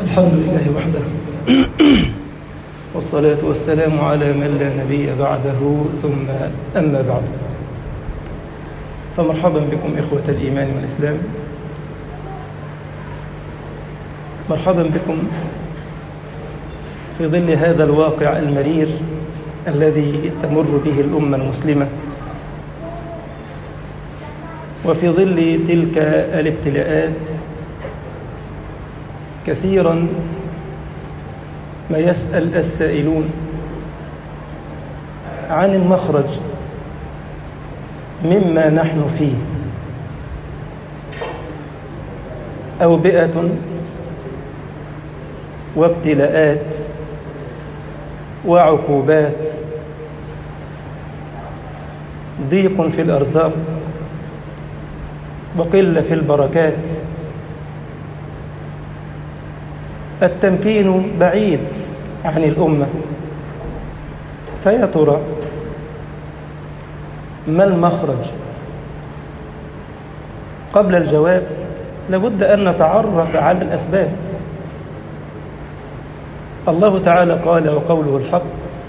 الحمد لله وحده والصلاة والسلام على من لا نبي بعده ثم أما بعد فمرحبا بكم إخوة الإيمان والإسلام مرحبا بكم في ظل هذا الواقع المرير الذي تمر به الأمة المسلمة وفي ظل تلك الابتلاءات كثيرا ما يسأل السائلون عن المخرج مما نحن فيه أوبئة وابتلاءات وعقوبات ضيق في الأرزاق وقلة في البركات التمكين بعيد عن الأمة فيا ترى ما المخرج قبل الجواب لابد أن نتعرف على الأسباب الله تعالى قال وقوله الحق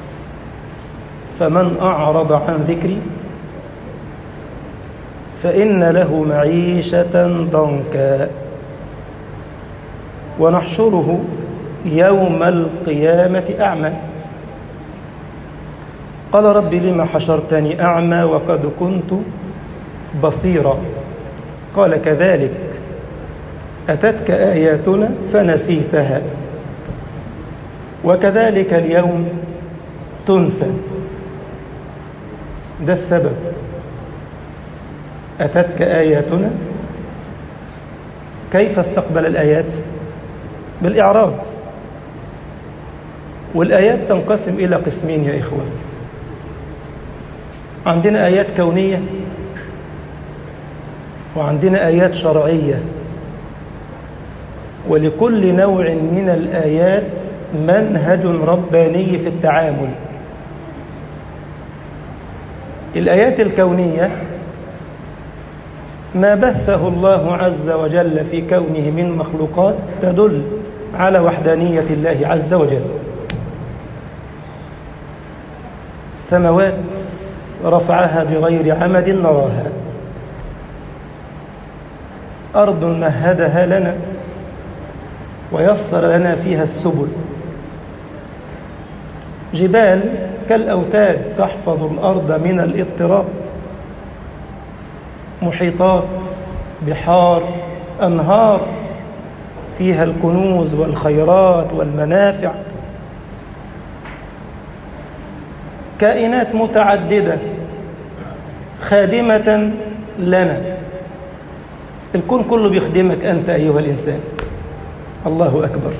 فمن أعرض عن ذكري فإن له معيشة ضنكا ونحشره يوم القيامة أعمى قال رب لما حشرتني أعمى وقد كنت بصيرا قال كذلك أتتك آياتنا فنسيتها وكذلك اليوم تنسى ده السبب أتتك آياتنا كيف استقبل الآيات بالإعراض والآيات تنقسم إلى قسمين يا إخوة عندنا آيات كونية وعندنا آيات شرعية ولكل نوع من الآيات منهج رباني في التعامل الآيات الكونية ما بثه الله عز وجل في كونه من مخلوقات تدل على وحدانية الله عز وجل سماوات رفعها بغير عمد نراها أرض مهدها لنا ويسر لنا فيها السبل جبال كالأوتاد تحفظ الأرض من الاضطراب محيطات بحار أنهار فيها الكنوز والخيرات والمنافع كائنات متعددة خادمة لنا الكون كله بيخدمك أنت أيها الإنسان الله أكبر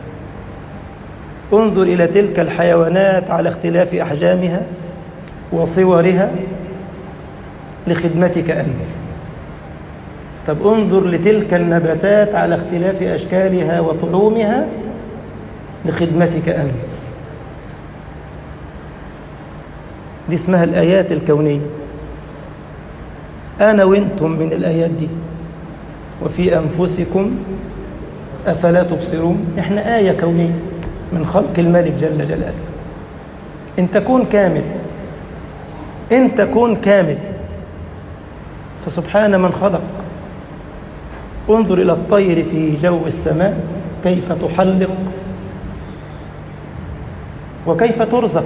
انظر إلى تلك الحيوانات على اختلاف أحجامها وصورها لخدمتك أنت طب انظر لتلك النباتات على اختلاف أشكالها وطعومها لخدمتك أنت دي اسمها الآيات الكونية أنا وإنتم من الآيات دي وفي أنفسكم أفلا تبصرون إحنا آية كونية من خلق الملك جل جلاله إن تكون كامل إن تكون كامل فسبحان من خلق انظر إلى الطير في جو السماء كيف تحلق وكيف ترزق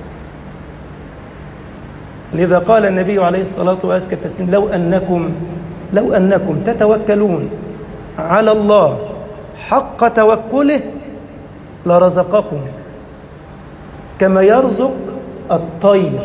لذا قال النبي عليه الصلاة والسلام لو أنكم لو أنكم تتوكلون على الله حق توكله لرزقكم كما يرزق الطير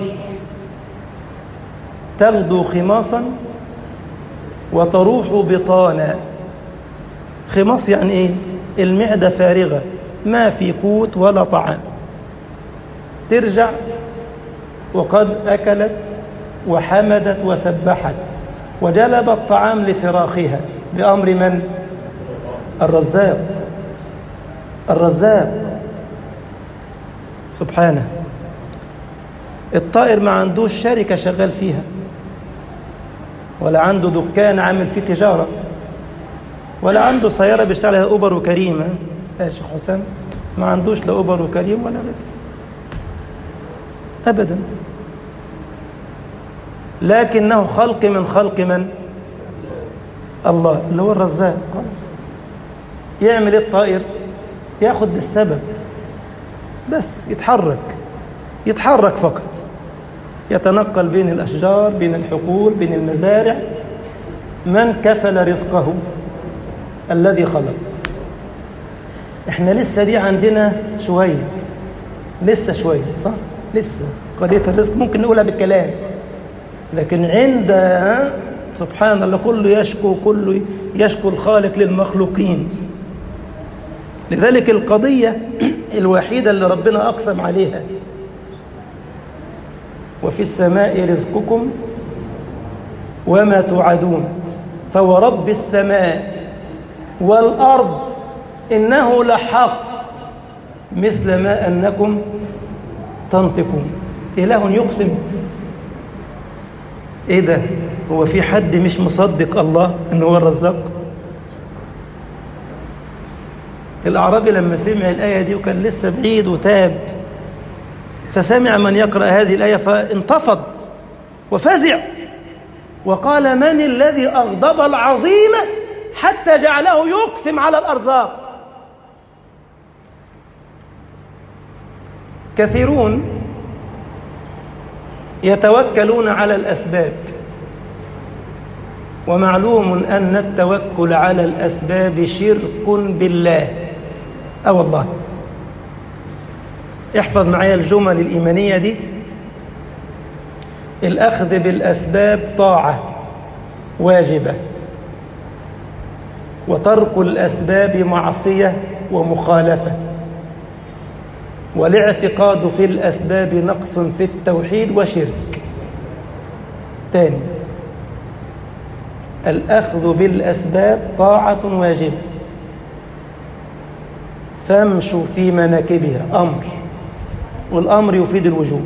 تغدو خماصا وتروح بطانا خماص يعني ايه المعدة فارغة ما في قوت ولا طعام ترجع وقد أكلت وحمدت وسبحت وجلب الطعام لفراخها بأمر من؟ الرزاق الرزاق سبحانه الطائر ما عندوش شركة شغال فيها ولا عنده دكان عامل فيه تجارة ولا عنده سيارة بيشتغل عليها أوبر وكريمة يا شيخ حسام ما عندوش لا أوبر وكريم ولا غيره أبدا لكنه خلق من خلق من الله اللي هو الرزاق خلاص يعمل ايه الطائر ياخد بالسبب بس يتحرك يتحرك فقط يتنقل بين الأشجار بين الحقول بين المزارع من كفل رزقه الذي خلق احنا لسه دي عندنا شوية لسه شوية صح لسه قضية الرزق ممكن نقولها بالكلام لكن عند سبحان الله كله يشكو كله يشكو الخالق للمخلوقين لذلك القضية الوحيدة اللي ربنا أقسم عليها وفي السماء رزقكم وما توعدون فورب السماء والأرض إنه لحق مثل ما أنكم تنطقون إله يقسم إيه ده هو في حد مش مصدق الله إن هو الرزاق الأعرابي لما سمع الآية دي وكان لسه بعيد وتاب فسمع من يقرأ هذه الآية فانتفض وفزع وقال من الذي أغضب العظيم حتى جعله يقسم على الأرزاق كثيرون يتوكلون على الأسباب ومعلوم أن التوكل على الأسباب شرك بالله أه والله احفظ معايا الجمل الإيمانية دي الأخذ بالأسباب طاعة واجبة وترك الأسباب معصية ومخالفة والاعتقاد في الأسباب نقص في التوحيد وشرك تاني الأخذ بالأسباب طاعة واجبة فامشوا في مناكبها أمر والأمر يفيد الوجوب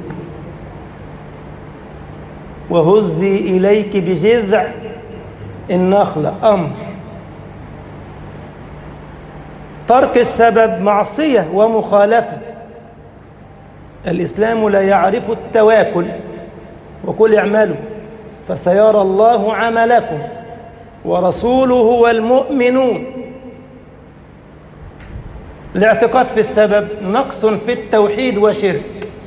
وهزي إليك بجذع النخلة أمر ترك السبب معصية ومخالفة الإسلام لا يعرف التواكل وقل اعملوا فسيرى الله عملكم ورسوله والمؤمنون الاعتقاد في السبب نقص في التوحيد وشرك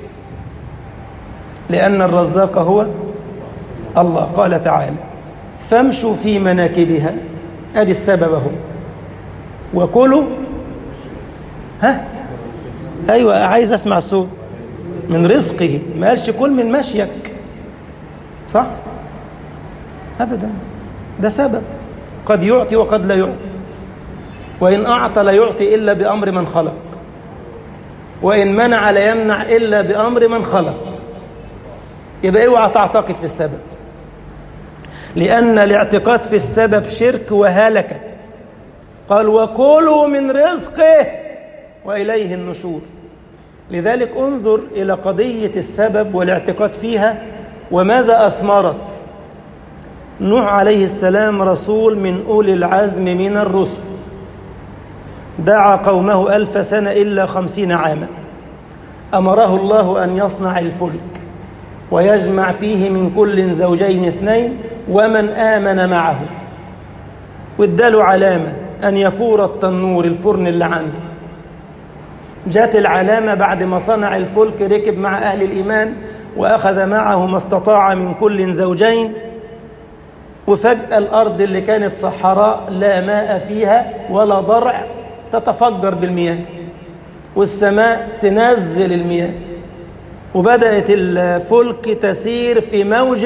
لأن الرزاق هو الله قال تعالى فامشوا في مناكبها ادي السبب اهو وكلوا ها ايوه عايز اسمع الصوت من رزقه ما قالش كل من مشيك صح ابدا ده سبب قد يعطي وقد لا يعطي وان اعطى لا يعطي الا بامر من خلق وان منع لا يمنع الا بامر من خلق يبقى اوعى تعتقد في السبب لأن الاعتقاد في السبب شرك وهلكة قال وكلوا من رزقه وإليه النشور لذلك انظر إلى قضية السبب والاعتقاد فيها وماذا أثمرت نوح عليه السلام رسول من أولي العزم من الرسل دعا قومه ألف سنة إلا خمسين عاما أمره الله أن يصنع الفلك ويجمع فيه من كل زوجين اثنين ومن آمن معه واداله علامة أن يفور التنور الفرن اللي عنده جات العلامة بعد ما صنع الفلك ركب مع أهل الإيمان وأخذ معه ما استطاع من كل زوجين وفجأة الأرض اللي كانت صحراء لا ماء فيها ولا ضرع تتفجر بالمياه والسماء تنزل المياه وبدأت الفلك تسير في موج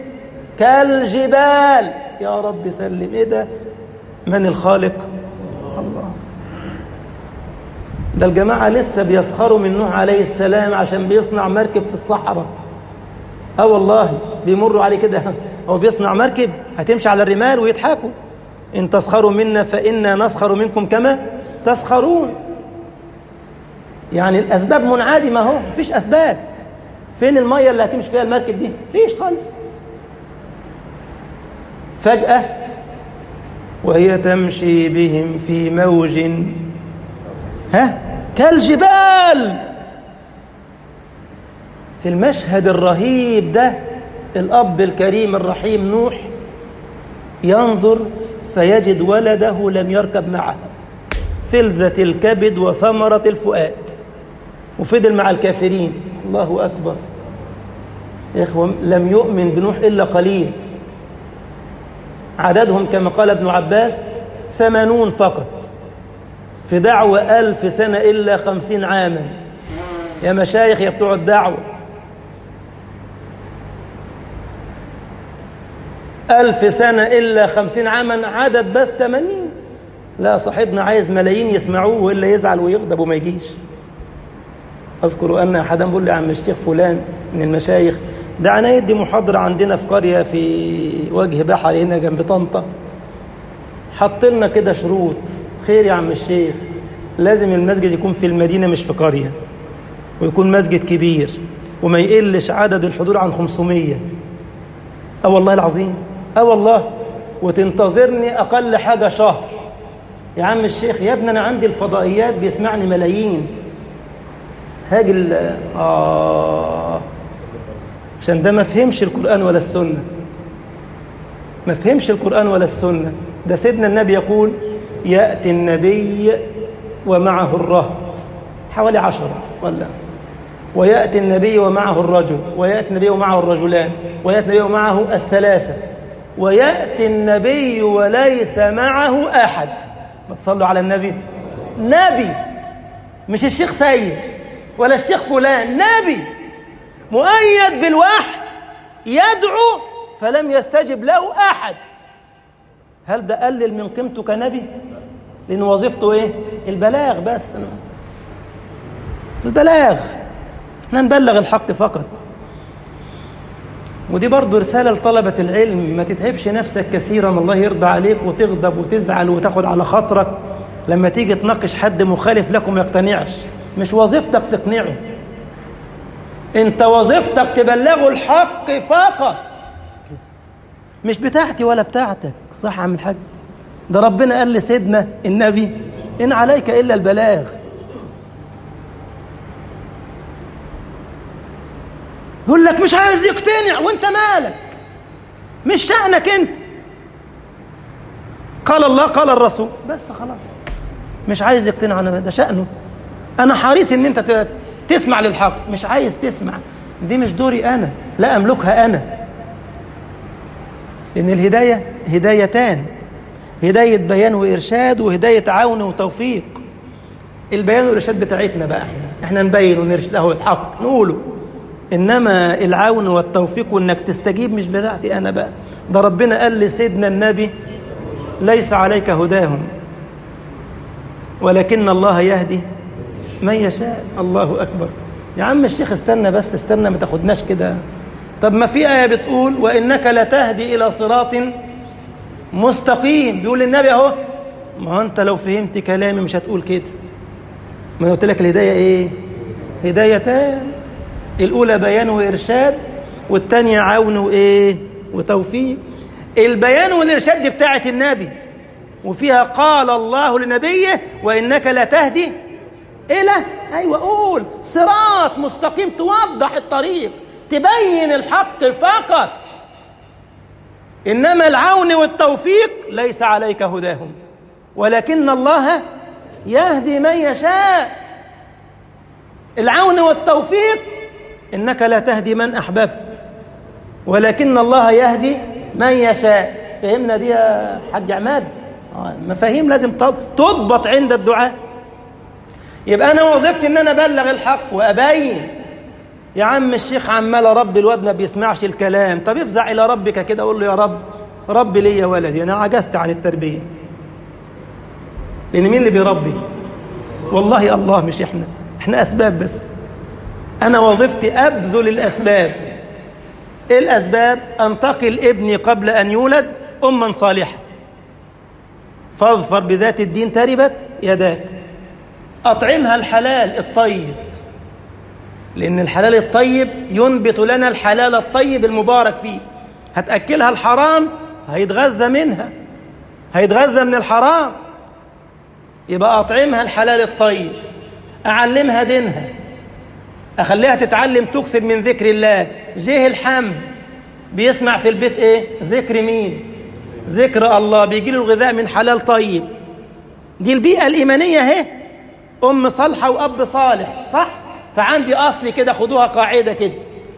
كالجبال يا رب سلم ايه ده من الخالق الله ده الجماعة لسه بيسخروا من نوح عليه السلام عشان بيصنع مركب في الصحراء اه والله بيمروا عليه كده هو بيصنع مركب هتمشي على الرمال ويضحكوا ان تسخروا منا فإنا نسخر منكم كما تسخرون يعني الأسباب منعدمة اهو مفيش أسباب فين المية اللي هتمشي فيها المركب دي مفيش خالص فجأة وهي تمشي بهم في موج ها كالجبال في المشهد الرهيب ده الأب الكريم الرحيم نوح ينظر فيجد ولده لم يركب معه فلذة الكبد وثمرة الفؤاد وفضل مع الكافرين الله أكبر يا إخوة لم يؤمن بنوح إلا قليل عددهم كما قال ابن عباس ثمانون فقط في دعوة ألف سنة إلا خمسين عاما يا مشايخ يا بتوع الدعوة ألف سنة إلا خمسين عاما عدد بس ثمانين لا صاحبنا عايز ملايين يسمعوه وإلا يزعل ويغضب وما يجيش أذكر أن أحدا بيقول لي عم الشيخ فلان من المشايخ دعنا يدي محاضرة عندنا في قرية في وجه بحر هنا جنب طنطا حط لنا كده شروط خير يا عم الشيخ لازم المسجد يكون في المدينة مش في قرية ويكون مسجد كبير وما يقلش عدد الحضور عن 500 اه والله العظيم اه والله وتنتظرني اقل حاجه شهر يا عم الشيخ يا ابني انا عندي الفضائيات بيسمعني ملايين هاجي ال- اه عشان ده ما فهمش القران ولا السنه ما فهمش القران ولا السنه ده سيدنا النبي يقول ياتي النبي ومعه الرهط حوالي عشرة ولا ويأتي النبي ومعه الرجل ويأتي النبي ومعه الرجلان ويأتي النبي ومعه الثلاثة ويأتي النبي وليس معه أحد ما تصلوا على النبي نبي مش الشيخ سيد ولا الشيخ فلان نبي مؤيد بالوحي يدعو فلم يستجب له أحد هل ده قلل من قيمته كنبي لأن وظيفته إيه البلاغ بس البلاغ احنا نبلغ الحق فقط ودي برضو رسالة لطلبة العلم ما تتعبش نفسك كثيرا الله يرضى عليك وتغضب وتزعل وتاخد على خاطرك لما تيجي تناقش حد مخالف لك وما يقتنعش مش وظيفتك تقنعه انت وظيفتك تبلغه الحق فقط مش بتاعتي ولا بتاعتك صح يا عم الحاج ده ربنا قال لسيدنا النبي إن عليك إلا البلاغ يقول لك مش عايز يقتنع وانت مالك مش شأنك انت قال الله قال الرسول بس خلاص مش عايز يقتنع انا ده شأنه انا حريص ان انت ت- تسمع للحق مش عايز تسمع دي مش دوري انا لا املكها انا لان الهدايه هدايتان هدايه بيان وارشاد وهدايه عون وتوفيق البيان والارشاد بتاعتنا بقى احنا احنا نبين ونرشد له الحق نقوله انما العون والتوفيق وانك تستجيب مش بتاعتي انا بقى ده ربنا قال لسيدنا النبي ليس عليك هداهم ولكن الله يهدي من يشاء الله اكبر يا عم الشيخ استنى بس استنى ما تاخدناش كده طب ما في ايه بتقول وانك لتهدي الى صراط مستقيم بيقول النبي اهو ما هو انت لو فهمت كلامي مش هتقول كده ما انا قلت لك الهدايه ايه هدايتان الاولى بيان وارشاد والثانيه عون وايه وتوفيق البيان والارشاد دي بتاعه النبي وفيها قال الله لنبيه وانك لتهدي الى ايوه قول صراط مستقيم توضح الطريق تبين الحق فقط انما العون والتوفيق ليس عليك هداهم ولكن الله يهدي من يشاء العون والتوفيق انك لا تهدي من احببت ولكن الله يهدي من يشاء فهمنا دي يا حاج عماد آه، مفاهيم لازم تضبط عند الدعاء يبقى انا وظيفتي ان انا ابلغ الحق وابين يا عم الشيخ عمال رب الواد ما بيسمعش الكلام طب افزع الى ربك كده قول له يا رب رب لي يا ولدي انا عجزت عن التربيه لان مين اللي بيربي والله الله مش احنا احنا اسباب بس انا وظيفتي ابذل الاسباب ايه الاسباب انتقل ابني قبل ان يولد اما صالحه فاظفر بذات الدين تربت يداك اطعمها الحلال الطيب لان الحلال الطيب ينبت لنا الحلال الطيب المبارك فيه هتاكلها الحرام هيتغذى منها هيتغذى من الحرام يبقى أطعمها الحلال الطيب أعلمها دينها أخليها تتعلم تكسب من ذكر الله جه الحمل بيسمع في البيت إيه ذكر مين ذكر الله بيجي له الغذاء من حلال طيب دي البيئة الإيمانية اهي أم صالحة وأب صالح صح فعندي أصل كده خدوها قاعدة كده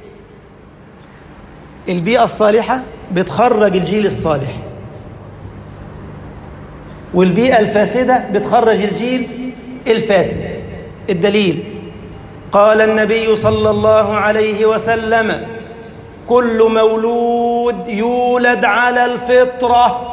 البيئة الصالحة بتخرج الجيل الصالح والبيئة الفاسدة بتخرج الجيل الفاسد الدليل قال النبي صلى الله عليه وسلم كل مولود يولد على الفطرة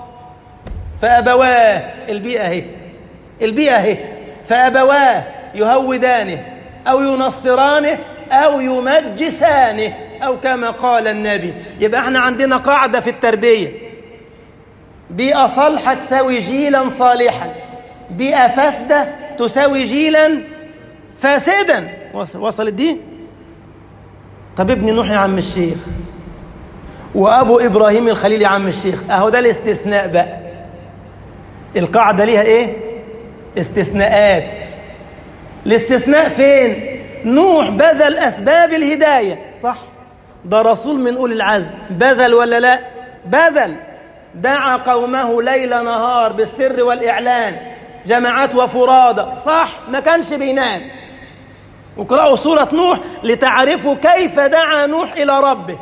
فأبواه البيئة اهي البيئة اهي فأبواه يهودانه أو ينصرانه أو يمجسانه أو كما قال النبي يبقى احنا عندنا قاعدة في التربية بيئة صالحة تساوي جيلا صالحا بيئة فاسدة تساوي جيلا فاسدا وصل وصلت دي طب ابن نوح يا عم الشيخ وابو ابراهيم الخليل يا عم الشيخ اهو ده الاستثناء بقى القاعده ليها ايه استثناءات الاستثناء فين نوح بذل اسباب الهدايه صح ده رسول من اولي العزم بذل ولا لا بذل دعا قومه ليل نهار بالسر والاعلان جماعات وفرادى صح ما كانش بينام وقرأوا سورة نوح لتعرفوا كيف دعا نوح إلى ربه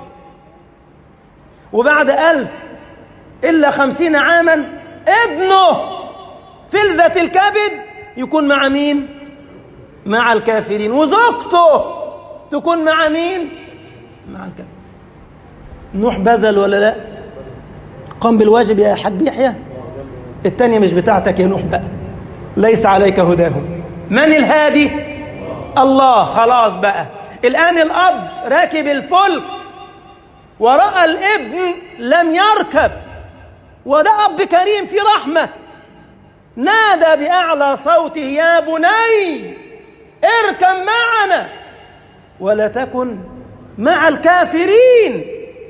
وبعد ألف إلا خمسين عاما ابنه فلذة الكبد يكون مع مين مع الكافرين وزوجته تكون مع مين مع الكافرين نوح بذل ولا لا قام بالواجب يا حاج يحيى التانية مش بتاعتك يا نوح بقى ليس عليك هداهم من الهادي الله خلاص بقى الآن الأب راكب الفلك ورأى الابن لم يركب وده أب كريم في رحمة نادى بأعلى صوته يا بني اركب معنا ولا تكن مع الكافرين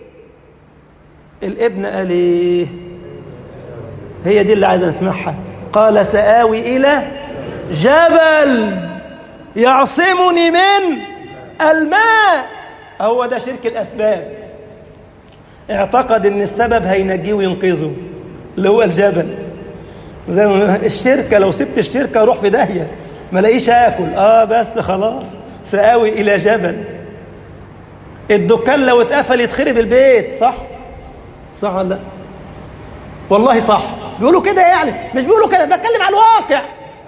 الابن قال ايه هي دي اللي عايز نسمعها قال سآوي إلى جبل يعصمني من الماء هو ده شرك الأسباب اعتقد ان السبب هينجيه وينقذه اللي هو الجبل زي الشركة لو سبت الشركة اروح في داهية ما لاقيش اكل اه بس خلاص سآوي الى جبل الدكان لو اتقفل يتخرب البيت صح صح ولا لا والله صح بيقولوا كده يعني مش بيقولوا كده بتكلم على الواقع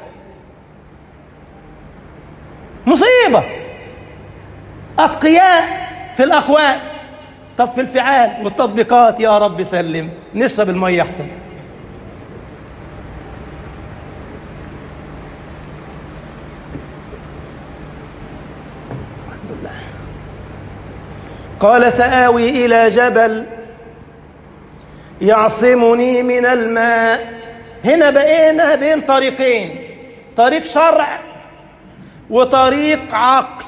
مصيبة أتقياء في الأقوال طب في الفعال والتطبيقات يا رب سلم نشرب المية أحسن الحمد لله قال سآوي إلى جبل يعصمني من الماء هنا بقينا بين طريقين طريق شرع وطريق عقل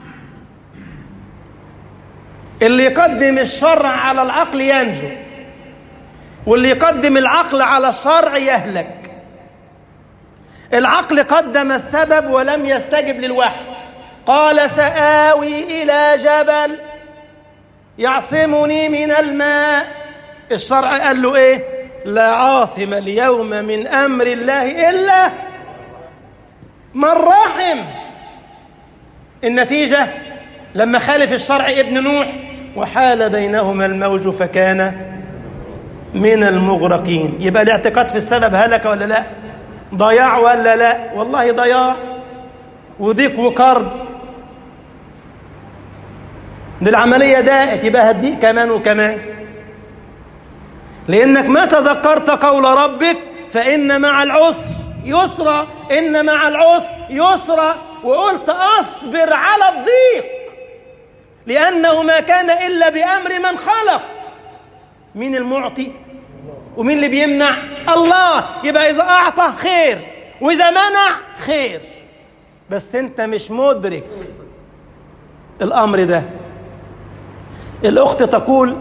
اللي يقدم الشرع على العقل ينجو واللي يقدم العقل على الشرع يهلك العقل قدم السبب ولم يستجب للوحي قال سآوي إلى جبل يعصمني من الماء الشرع قال له ايه لا عاصم اليوم من امر الله الا من رحم النتيجه لما خالف الشرع ابن نوح وحال بينهما الموج فكان من المغرقين يبقى الاعتقاد في السبب هلك ولا لا ضياع ولا لا والله ضياع وضيق وكرب دي العمليه داءت يبقى هديك كمان وكمان لأنك ما تذكرت قول ربك فإن مع العسر يسرا إن مع العسر يسرا وقلت أصبر على الضيق لأنه ما كان إلا بأمر من خلق مين المعطي ومين اللي بيمنع الله يبقى إذا أعطى خير وإذا منع خير بس أنت مش مدرك الأمر ده الأخت تقول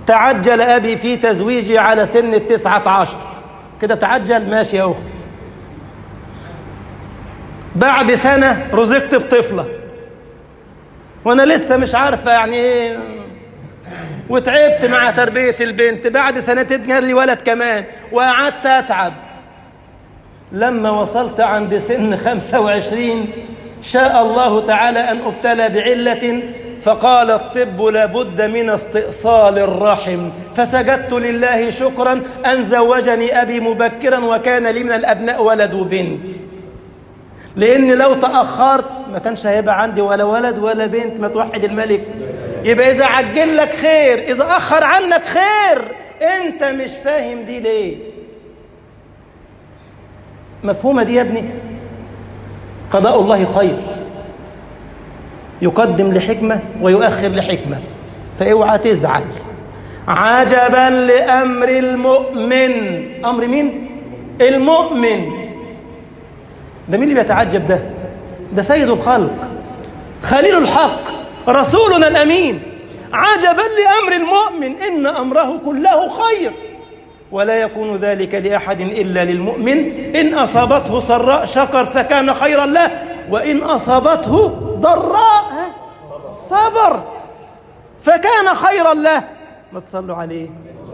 تعجل أبي في تزويجي على سن التسعة عشر كده تعجل ماشي يا أخت بعد سنة رزقت بطفلة وأنا لسه مش عارفة يعني إيه وتعبت مع تربية البنت بعد سنتين جاب لي ولد كمان وقعدت أتعب لما وصلت عند سن خمسة وعشرين شاء الله تعالى أن أبتلى بعلة فقال الطب لابد من استئصال الرحم فسجدت لله شكرا أن زوجني أبي مبكرا وكان لي من الأبناء ولد وبنت لأن لو تأخرت ما كانش هيبقى عندي ولا ولد ولا بنت ما توحد الملك يبقى إذا عجل لك خير إذا أخر عنك خير أنت مش فاهم دي ليه مفهومة دي يا ابني قضاء الله خير يقدم لحكمة ويؤخر لحكمة فاوعى تزعل عجبا لأمر المؤمن أمر مين؟ المؤمن ده مين اللي بيتعجب ده؟ ده سيد الخلق خليل الحق رسولنا الأمين عجبا لأمر المؤمن إن أمره كله خير ولا يكون ذلك لأحد إلا للمؤمن إن أصابته سراء شكر فكان خيرا له وإن أصابته ضراء صبر فكان خيرا له ما تصلوا عليه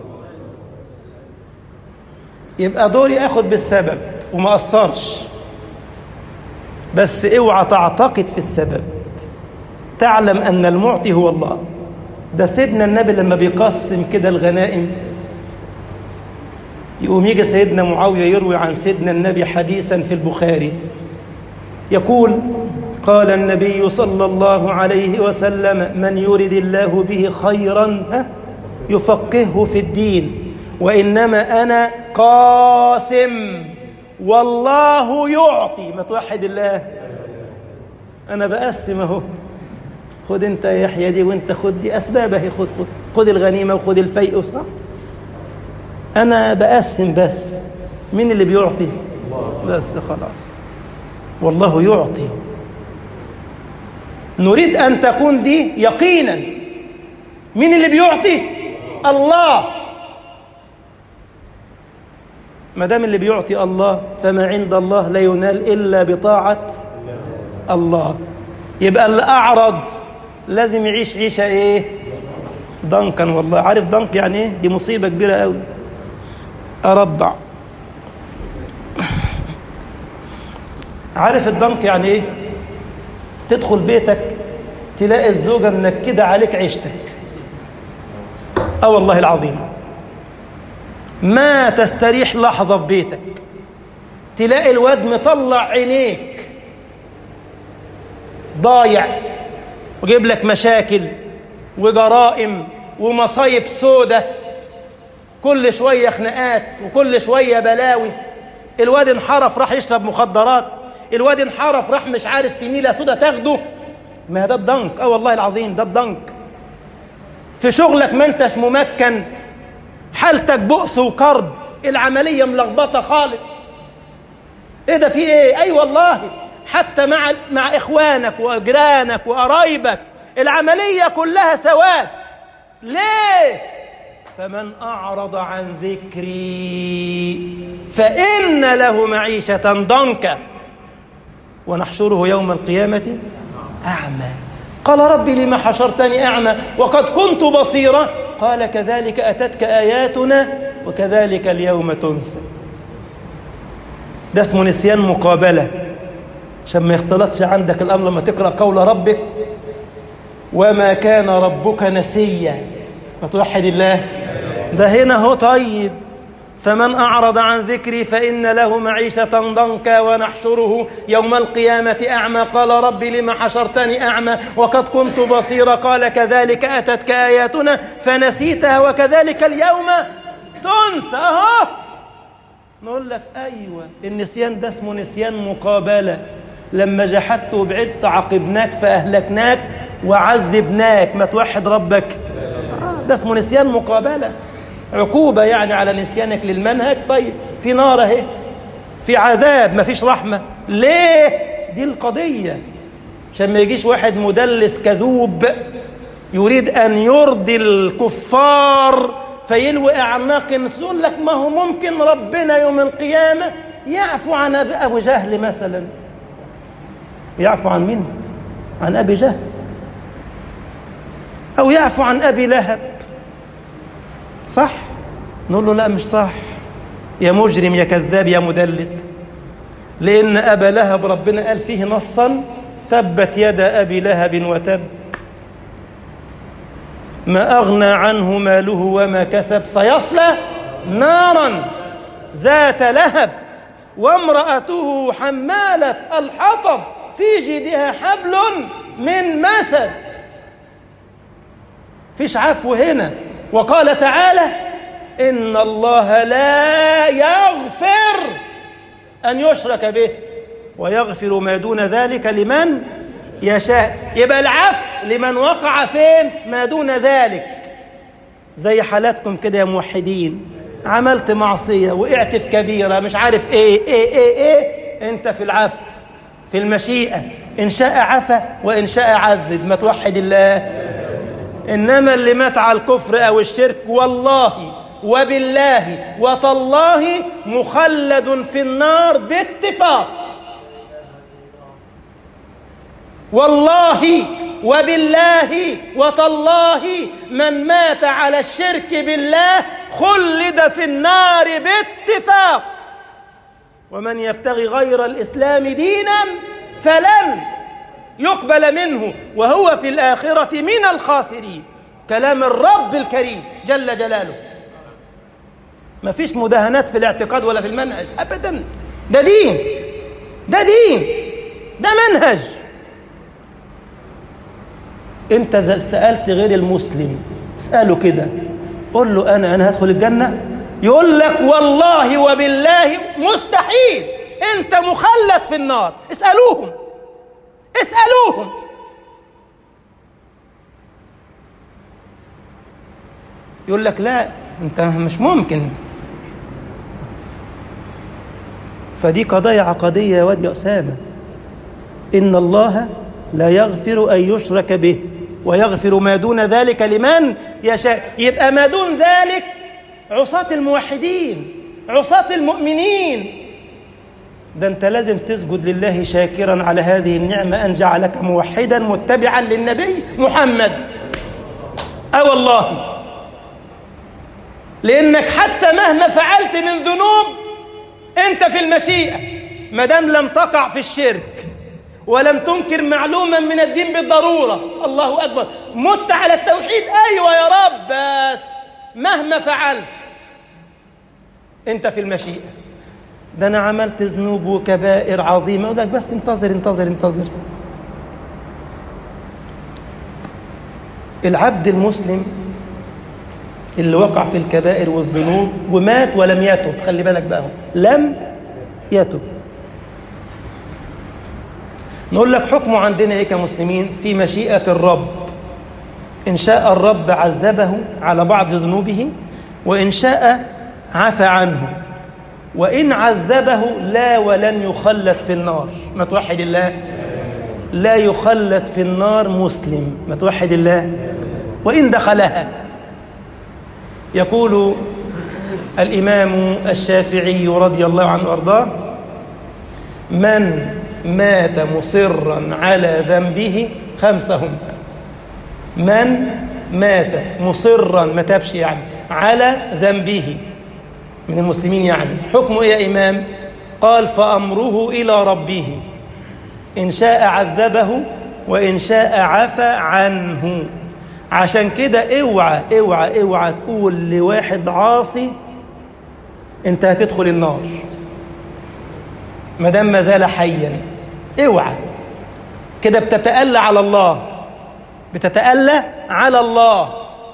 يبقى دوري أخذ بالسبب وما أثرش بس اوعى تعتقد في السبب تعلم أن المعطي هو الله ده سيدنا النبي لما بيقسم كده الغنائم يقوم يجي سيدنا معاوية يروي عن سيدنا النبي حديثا في البخاري يقول قال النبي صلى الله عليه وسلم من يرد الله به خيرا يفقهه في الدين وإنما أنا قاسم والله يعطي ما توحد الله أنا بقسم أهو خد أنت يا يحيى دي وأنت خد دي أسباب أهي خد خد خد الغنيمة وخد الفيء صح أنا بقسم بس مين اللي بيعطي بس خلاص والله يعطي نريد أن تكون دي يقينا مين اللي بيعطي الله ما دام اللي بيعطي الله فما عند الله لا ينال إلا بطاعة الله يبقى اللي أعرض لازم يعيش عيشة إيه ضنكا والله عارف ضنك يعني إيه دي مصيبة كبيرة قوي أربع عارف الضنك يعني إيه تدخل بيتك تلاقي الزوجة منكدة عليك عيشتك اه والله العظيم ما تستريح لحظة في بيتك تلاقي الواد مطلع عينيك ضايع وجيب لك مشاكل وجرائم ومصايب سودة كل شوية خناقات وكل شوية بلاوي الواد انحرف راح يشرب مخدرات الواد انحرف راح مش عارف في نيلة سودة تاخده ما ده الضنك اه والله العظيم ده الضنك في شغلك ما انتش ممكن حالتك بؤس وكرب العملية ملخبطة خالص ايه ده في ايه اي والله حتى مع مع اخوانك واجيرانك وقرايبك العملية كلها سواد ليه فمن أعرض عن ذكري فإن له معيشة ضنكا ونحشره يوم القيامة أعمى قال ربي لما حشرتني أعمى وقد كنت بصيرا قال كذلك أتتك آياتنا وكذلك اليوم تنسى ده اسمه نسيان مقابلة عشان ما يختلطش عندك الأمر لما تقرأ قول ربك وما كان ربك نسيا ما توحد الله ده هنا هو طيب فمن أعرض عن ذكري فإن له معيشة ضنكا ونحشره يوم القيامة أعمى قال رب لم حشرتني أعمى وقد كنت بصيرا قال كذلك أتتك آياتنا فنسيتها وكذلك اليوم تنسى أهو نقول لك أيوة النسيان ده اسمه نسيان مقابلة لما جحدت وبعدت عاقبناك فأهلكناك وعذبناك ما توحد ربك ده اسمه نسيان مقابلة عقوبة يعني على نسيانك للمنهج طيب في نار اهي في عذاب ما فيش رحمة ليه دي القضية عشان ما يجيش واحد مدلس كذوب يريد أن يرضي الكفار فيلوي أعناق الناس يقول لك ما هو ممكن ربنا يوم القيامة يعفو عن أبو جهل مثلا يعفو عن مين عن أبي جهل أو يعفو عن أبي لهب صح نقول له لا مش صح يا مجرم يا كذاب يا مدلس لأن أبا لهب ربنا قال فيه نصا تبت يد أبي لهب وتب ما أغنى عنه ماله وما كسب سيصلى نارا ذات لهب وامرأته حمالة الحطب في جيدها حبل من مسد فيش عفو هنا وقال تعالى إن الله لا يغفر أن يشرك به ويغفر ما دون ذلك لمن يشاء يبقى العفو لمن وقع فين ما دون ذلك زي حالاتكم كده يا موحدين عملت معصية وقعت في كبيرة مش عارف ايه ايه ايه ايه انت في العفو في المشيئة إن شاء عفى وإن شاء عذب ما توحد الله إنما اللي مات على الكفر أو الشرك والله وبالله وتالله مخلد في النار باتفاق والله وبالله وتالله من مات على الشرك بالله خلد في النار باتفاق ومن يبتغي غير الإسلام دينا فلن يقبل منه وهو في الآخرة من الخاسرين كلام الرب الكريم جل جلاله ما فيش مداهنات في الاعتقاد ولا في المنهج أبدا ده دين ده دين ده منهج انت سألت غير المسلم اسأله كده قول له أنا أنا هدخل الجنة يقول لك والله وبالله مستحيل انت مخلد في النار اسألوهم اسألوهم يقول لك لا انت مش ممكن فدي قضايا عقدية يا واد يا أسامة إن الله لا يغفر أن يشرك به ويغفر ما دون ذلك لمن يشاء يبقى ما دون ذلك عصاة الموحدين عصاة المؤمنين ده أنت لازم تسجد لله شاكرا على هذه النعمة أن جعلك موحدا متبعا للنبي محمد أه والله لأنك حتى مهما فعلت من ذنوب أنت في المشيئة ما دام لم تقع في الشرك ولم تنكر معلوما من الدين بالضرورة الله أكبر مت على التوحيد أيوة يا رب بس مهما فعلت أنت في المشيئة ده أنا عملت ذنوب وكبائر عظيمة أقول لك بس انتظر انتظر انتظر العبد المسلم اللي وقع في الكبائر والذنوب ومات ولم يتب خلي بالك بقى لم يتب نقول لك حكمه عندنا ايه كمسلمين في مشيئة الرب إن شاء الرب عذبه على بعض ذنوبه وإن شاء عفى عنه وإن عذبه لا ولن يخلد في النار ما توحد الله لا يخلد في النار مسلم ما توحد الله وإن دخلها يقول الإمام الشافعي رضي الله عنه وارضاه من مات مصرا على ذنبه خمسهم من مات مصرا ما تبش يعني على ذنبه من المسلمين يعني حكمه ايه يا إمام قال فأمره إلى ربه إن شاء عذبه وإن شاء عفى عنه عشان كده اوعى اوعى اوعى تقول لواحد عاصي انت هتدخل النار ما دام ما زال حيا اوعى كده بتتألى على الله بتتألى على الله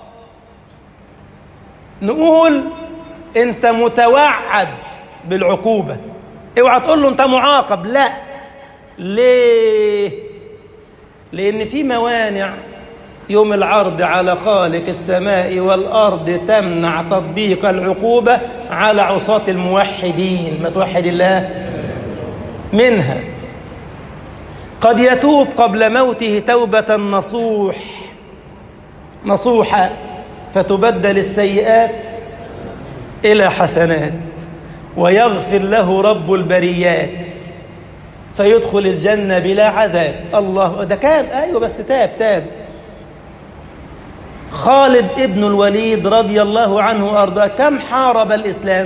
نقول انت متوعد بالعقوبة اوعى تقول له انت معاقب لا ليه لان في موانع يوم العرض على خالق السماء والأرض تمنع تطبيق العقوبة على عصاة الموحدين ما توحد الله منها قد يتوب قبل موته توبة نصوح نصوحة فتبدل السيئات إلى حسنات ويغفر له رب البريات فيدخل الجنة بلا عذاب الله ده كان أيوة بس تاب تاب خالد ابن الوليد رضي الله عنه وأرضاه كم حارب الإسلام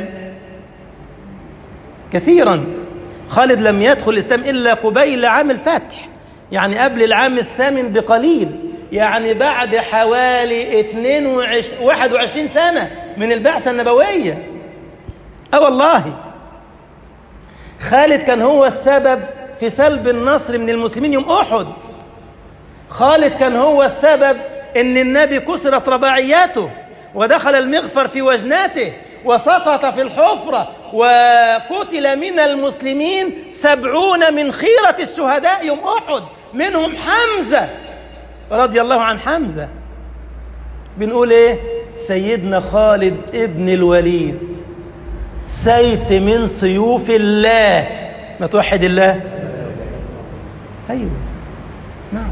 كثيرا خالد لم يدخل الإسلام إلا قبيل عام الفتح يعني قبل العام الثامن بقليل يعني بعد حوالي 22 21 سنة من البعثة النبوية أه والله خالد كان هو السبب في سلب النصر من المسلمين يوم أحد خالد كان هو السبب ان النبي كسرت رباعياته ودخل المغفر في وجناته وسقط في الحفرة وقتل من المسلمين سبعون من خيرة الشهداء يوم أحد منهم حمزة رضي الله عن حمزة بنقول ايه سيدنا خالد ابن الوليد سيف من سيوف الله ما توحد الله ايوه نعم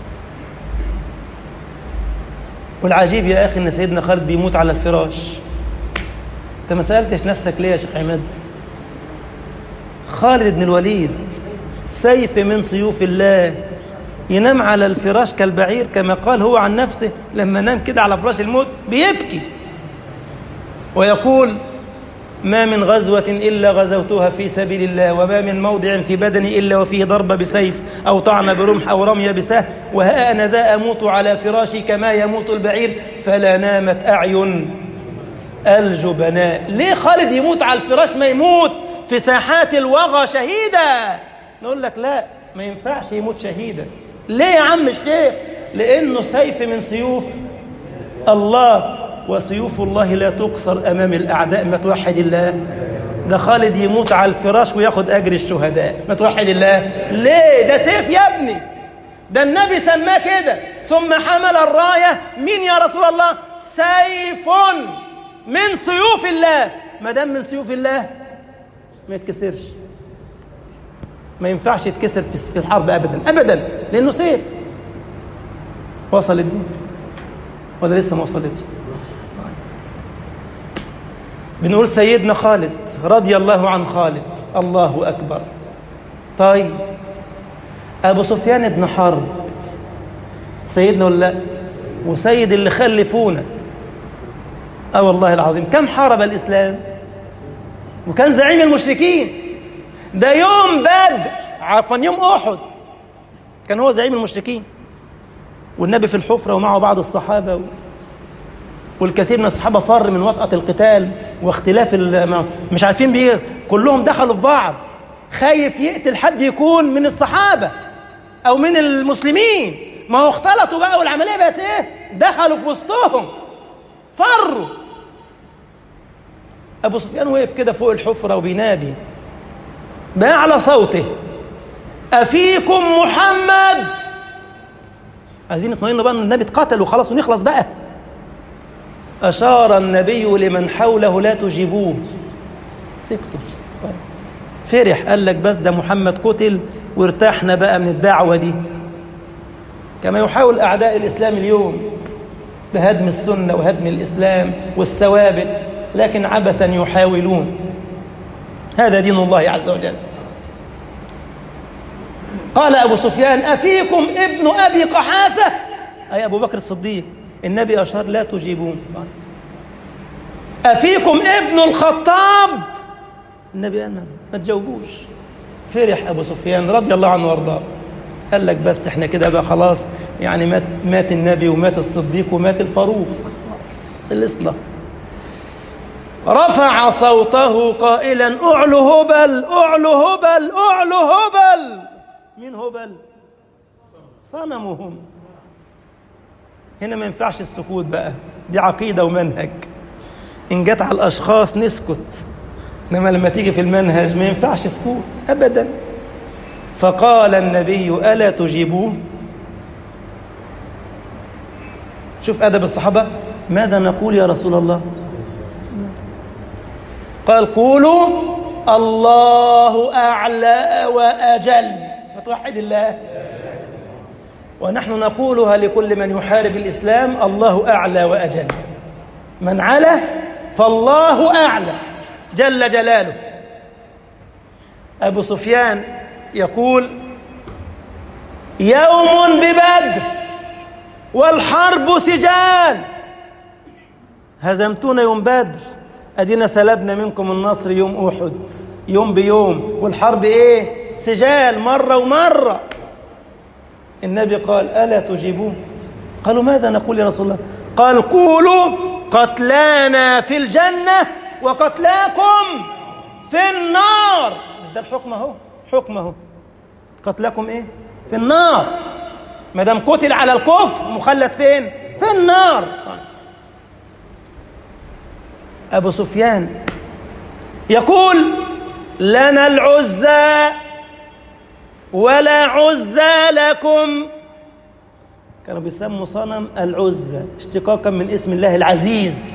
والعجيب يا اخي ان سيدنا خالد بيموت على الفراش انت ما سالتش نفسك ليه يا شيخ عماد خالد بن الوليد سيف من سيوف الله ينام على الفراش كالبعير كما قال هو عن نفسه لما نام كده على فراش الموت بيبكي ويقول ما من غزوة إلا غزوتها في سبيل الله وما من موضع في بدني إلا وفيه ضربة بسيف أو طعن برمح أو رمي بسهم وها أنا ذا أموت على فراشي كما يموت البعير فلا نامت أعين الجبناء ليه خالد يموت على الفراش ما يموت في ساحات الوغى شهيدا نقول لك لا ما ينفعش يموت شهيدا ليه يا عم الشيخ لأنه سيف من سيوف الله وسيوف الله لا تقصر أمام الأعداء ما توحد الله ده خالد يموت على الفراش وياخد أجر الشهداء ما توحد الله ليه ده سيف يا ابني ده النبي سماه كده ثم حمل الراية مين يا رسول الله سيف من سيوف الله ما دام من سيوف الله ما يتكسرش ما ينفعش يتكسر في الحرب ابدا ابدا لانه سيف وصلت دي ولا لسه ما وصلتش بنقول سيدنا خالد رضي الله عن خالد الله اكبر طيب ابو سفيان بن حرب سيدنا ولا لا وسيد اللي خلفونا اه والله العظيم كم حارب الاسلام وكان زعيم المشركين ده يوم بدر عفوا يوم احد كان هو زعيم المشركين والنبي في الحفره ومعه بعض الصحابه و... والكثير من الصحابه فر من وطأة القتال واختلاف ال... مش عارفين بيه كلهم دخلوا في بعض خايف يقتل حد يكون من الصحابه او من المسلمين ما هو اختلطوا بقى والعمليه بقت ايه دخلوا في وسطهم فروا ابو سفيان وقف كده فوق الحفره وبينادي باعلى صوته افيكم محمد عايزين نطمئن بقى ان النبي اتقتل وخلاص ونخلص بقى اشار النبي لمن حوله لا تجيبوه سكتوا فرح قال لك بس ده محمد قتل وارتحنا بقى من الدعوه دي كما يحاول اعداء الاسلام اليوم بهدم السنه وهدم الاسلام والثوابت لكن عبثا يحاولون هذا دين الله عز وجل قال أبو سفيان أفيكم ابن أبي قحافة أي أبو بكر الصديق النبي أشار لا تجيبون أفيكم ابن الخطاب النبي قال ما تجاوبوش فرح أبو سفيان رضي الله عنه وارضاه قال لك بس احنا كده بقى خلاص يعني مات, مات النبي ومات الصديق ومات الفاروق خلصنا رفع صوته قائلا اعلو هبل اعلو هبل اعلو هبل مين هبل صنمهم هنا ما ينفعش السكوت بقى دي عقيدة ومنهج إن جت على الأشخاص نسكت إنما لما تيجي في المنهج ما ينفعش سكوت أبدا فقال النبي ألا تجيبوه شوف أدب الصحابة ماذا نقول يا رسول الله قال قولوا الله أعلى وأجل وتوحد الله ونحن نقولها لكل من يحارب الإسلام الله أعلى وأجل من علا فالله أعلى جل جلاله أبو سفيان يقول يوم ببدر والحرب سجال هزمتونا يوم بدر ادينا سلبنا منكم النصر يوم احد يوم بيوم والحرب ايه سجال مره ومره النبي قال الا تجيبون قالوا ماذا نقول يا رسول الله قال قولوا قتلانا في الجنه وقتلاكم في النار ده الحكم اهو حكم اهو قتلكم ايه في النار ما دام قتل على الكفر مخلد فين في النار ابو سفيان يقول لنا العزى ولا عزى لكم كانوا بيسموا صنم العزى اشتقاقا من اسم الله العزيز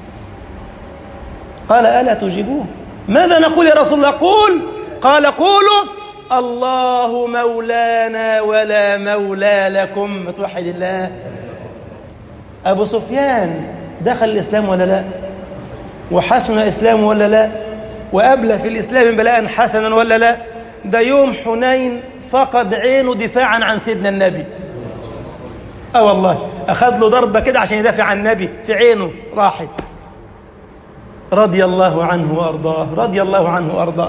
قال الا تجيبوه ماذا نقول يا رسول الله قول قال قولوا الله مولانا ولا مولى لكم ما توحد الله ابو سفيان دخل الاسلام ولا لا وحسن اسلامه ولا لا وابلى في الاسلام بلاء حسنا ولا لا ده يوم حنين فقد عينه دفاعا عن سيدنا النبي اه والله اخذ له ضربه كده عشان يدافع عن النبي في عينه راحت رضي الله عنه وارضاه رضي الله عنه وارضاه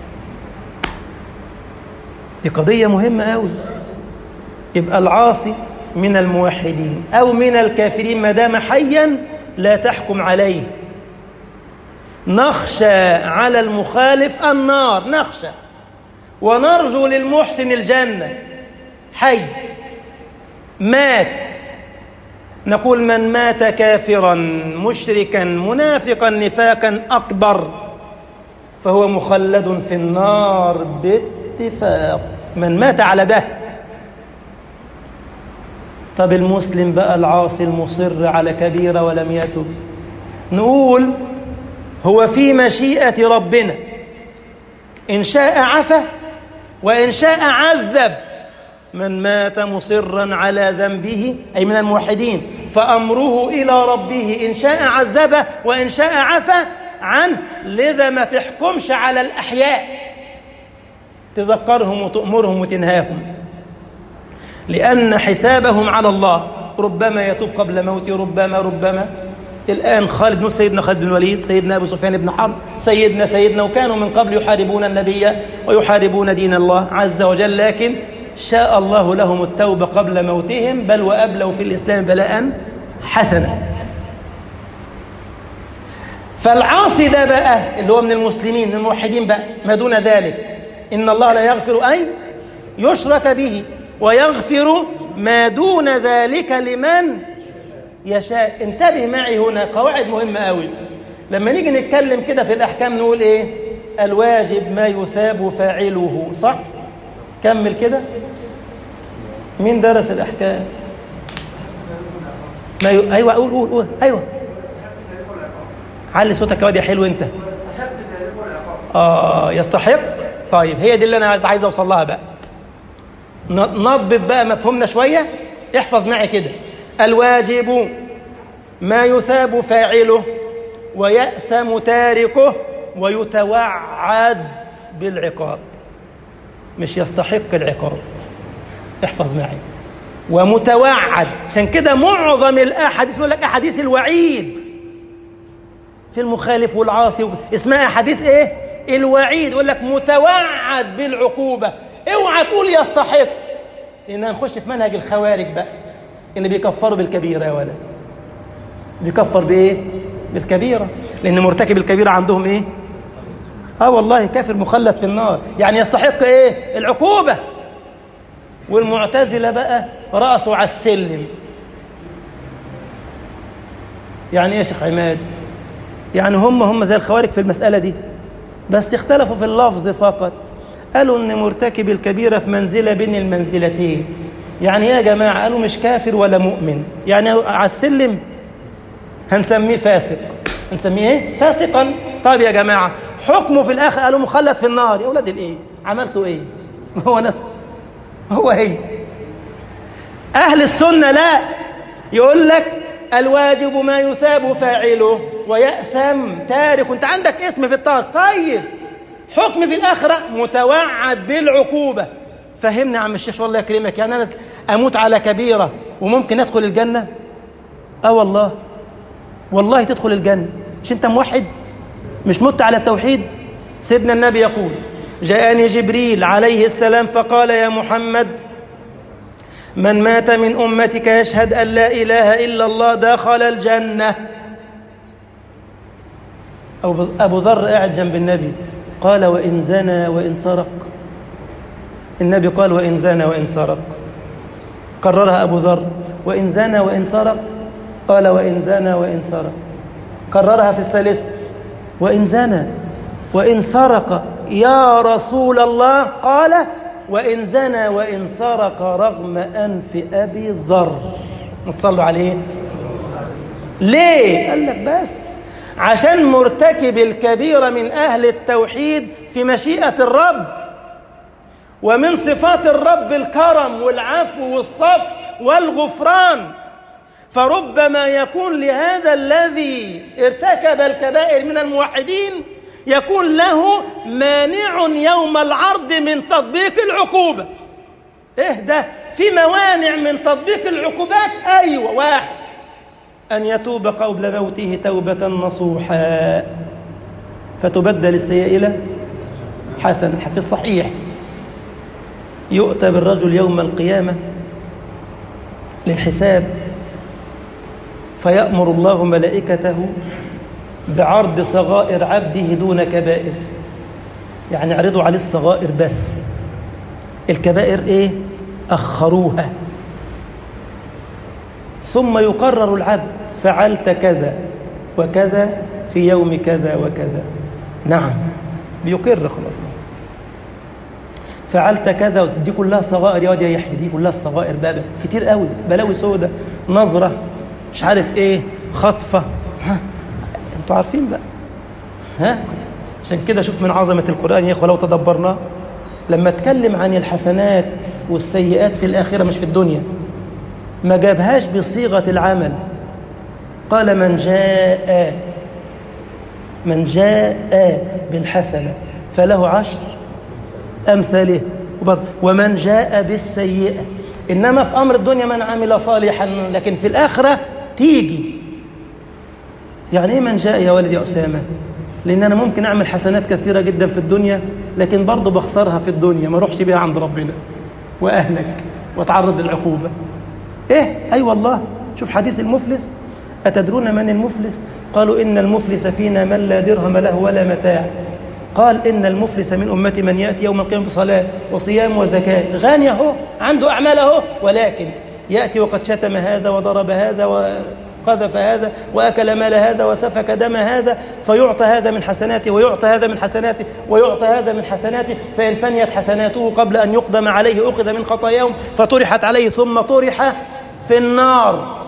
دي قضيه مهمه قوي يبقى العاصي من الموحدين او من الكافرين ما دام حيا لا تحكم عليه نخشى على المخالف النار نخشى ونرجو للمحسن الجنه حي مات نقول من مات كافرا مشركا منافقا نفاقا اكبر فهو مخلد في النار باتفاق من مات على ده طب المسلم بقى العاصي المصر على كبيره ولم يتب نقول هو في مشيئه ربنا ان شاء عفا وان شاء عذب من مات مصرا على ذنبه أي من الموحدين فأمره إلى ربه إن شاء عذبه وإن شاء عفى عنه لذا ما تحكمش على الأحياء تذكرهم وتأمرهم وتنهاهم لأن حسابهم على الله ربما يتوب قبل موته ربما ربما الآن خالد بن سيدنا خالد بن الوليد سيدنا أبو سفيان بن حرب سيدنا سيدنا وكانوا من قبل يحاربون النبي ويحاربون دين الله عز وجل لكن شاء الله لهم التوبة قبل موتهم بل وأبلوا في الإسلام بلاء حسنا فالعاصي ده بقى اللي هو من المسلمين من الموحدين بقى ما دون ذلك إن الله لا يغفر أن يشرك به ويغفر ما دون ذلك لمن يشاء انتبه معي هنا قواعد مهمة قوي لما نيجي نتكلم كده في الأحكام نقول إيه الواجب ما يثاب فاعله صح كمل كده مين درس الأحكام ما ي... أيوة قول قول قول أيوة علي صوتك يا واد يا حلو أنت آه يستحق طيب هي دي اللي أنا عايز عايز أوصل لها بقى نضبط بقى مفهومنا شوية احفظ معي كده الواجب ما يثاب فاعله ويأثم تاركه ويتوعد بالعقاب مش يستحق العقاب احفظ معي ومتوعد عشان كده معظم الاحاديث يقول لك احاديث الوعيد في المخالف والعاصي اسمها احاديث ايه الوعيد يقول لك متوعد بالعقوبه اوعى تقول يستحق لان هنخش في منهج الخوارج بقى اللي بيكفروا بالكبيره يا ولد بيكفر بايه بالكبيره لان مرتكب الكبيره عندهم ايه اه والله كافر مخلد في النار يعني يستحق ايه العقوبه والمعتزله بقى راسوا على السلم يعني ايه يا شيخ عماد يعني هم هم زي الخوارج في المساله دي بس اختلفوا في اللفظ فقط قالوا ان مرتكب الكبيره في منزله بين المنزلتين يعني ايه يا جماعه قالوا مش كافر ولا مؤمن يعني على السلم هنسميه فاسق هنسميه ايه فاسقا طيب يا جماعه حكمه في الاخر قالوا مخلد في النار يا اولاد الايه عملتوا ايه هو نفسه هو هي اهل السنه لا يقول لك الواجب ما يثاب فاعله ويأثم تارك انت عندك اسم في الطار طيب حكم في الآخرة متوعد بالعقوبة فهمني يا عم الشيخ والله يكرمك يعني أنا أموت على كبيرة وممكن أدخل الجنة آه والله والله تدخل الجنة مش أنت موحد مش مت على التوحيد سيدنا النبي يقول جاءني جبريل عليه السلام فقال يا محمد من مات من أمتك يشهد أن لا إله إلا الله دخل الجنة أبو ذر قاعد جنب النبي قال وإن زنى وإن سرق النبي قال وإن زنى وإن سرق كررها أبو ذر وإن زنى وإن سرق قال وإن زنى وإن سرق كررها في الثالث وإن زنى وإن سرق يا رسول الله قال وإن زنى وإن سرق رغم أنف أبي ذر نصلوا عليه ليه؟ قال لك بس عشان مرتكب الكبيرة من أهل التوحيد في مشيئة الرب ومن صفات الرب الكرم والعفو والصفح والغفران فربما يكون لهذا الذي ارتكب الكبائر من الموحدين يكون له مانع يوم العرض من تطبيق العقوبة ايه ده في موانع من تطبيق العقوبات ايوه واحد ان يتوب قبل موته توبة نصوحا فتبدل السيئة الى حسن في الصحيح يؤتى بالرجل يوم القيامة للحساب فيأمر الله ملائكته بعرض صغائر عبده دون كبائر يعني عرضوا عليه الصغائر بس الكبائر ايه اخروها ثم يقرر العبد فعلت كذا وكذا في يوم كذا وكذا نعم بيقر خلاص فعلت كذا دي كلها صغائر يا واد يا يحيى دي كلها الصغائر بقى كتير قوي بلاوي سودة نظرة مش عارف ايه خطفة ها انتوا عارفين بقى ها عشان كده شوف من عظمة القرآن يا اخوة لو تدبرناه لما اتكلم عن الحسنات والسيئات في الآخرة مش في الدنيا ما جابهاش بصيغة العمل قال من جاء من جاء بالحسنة فله عشر أمثاله ومن جاء بالسيئة إنما في أمر الدنيا من عمل صالحا لكن في الآخرة تيجي يعني إيه من جاء يا ولد يا أسامة لأن أنا ممكن أعمل حسنات كثيرة جدا في الدنيا لكن برضه بخسرها في الدنيا ما أروحش بيها عند ربنا وأهلك وأتعرض للعقوبة إيه أي أيوة والله شوف حديث المفلس أتدرون من المفلس قالوا إن المفلس فينا من لا درهم له ولا متاع قال إن المفلس من أمتي من يأتي يوم القيامة بصلاة وصيام وزكاة غني أهو عنده أعمال أهو ولكن يأتي وقد شتم هذا وضرب هذا وقذف هذا وأكل مال هذا وسفك دم هذا فيعطى هذا من حسناته ويعطى هذا من حسناته ويعطى هذا من حسناته فإن فنيت حسناته قبل أن يقدم عليه أخذ من خطاياهم فطرحت عليه ثم طرح في النار